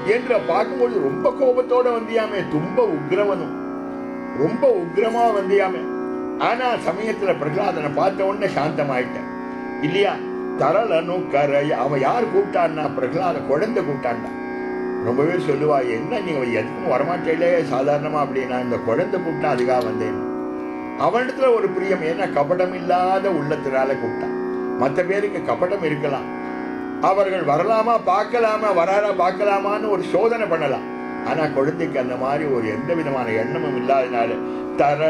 என்று பார்க்கும்போது ரொம்ப கோபத்தோட வந்தியாமே தும்ப உக்ரவனும் ரொம்ப உக்ரமா வந்தியாமே ஆனா சமயத்துல பிரகலாதனை பார்த்த உடனே சாந்தமாயிட்டேன் இல்லையா தரலனு கரை அவன் யார் கூப்பிட்டான்னா பிரகலாத குழந்தை கூப்பிட்டான்டா ரொம்பவே சொல்லுவா என்ன நீங்க எதுக்கும் வரமாட்டேலே சாதாரணமா அப்படின்னா இந்த குழந்தை கூப்பிட்டா அதுக்காக வந்தேன் அவனிடத்துல ஒரு பிரியம் என்ன கபடம் இல்லாத உள்ளத்தினால கூப்பிட்டான் மற்ற பேருக்கு கபடம் இருக்கலாம் அவர்கள் வரலாமா பார்க்கலாமா வராரா பார்க்கலாமான்னு ஒரு சோதனை பண்ணலாம் ஆனா குழந்தைக்கு அந்த மாதிரி ஒரு எந்த விதமான எண்ணமும் இல்லாதனால தர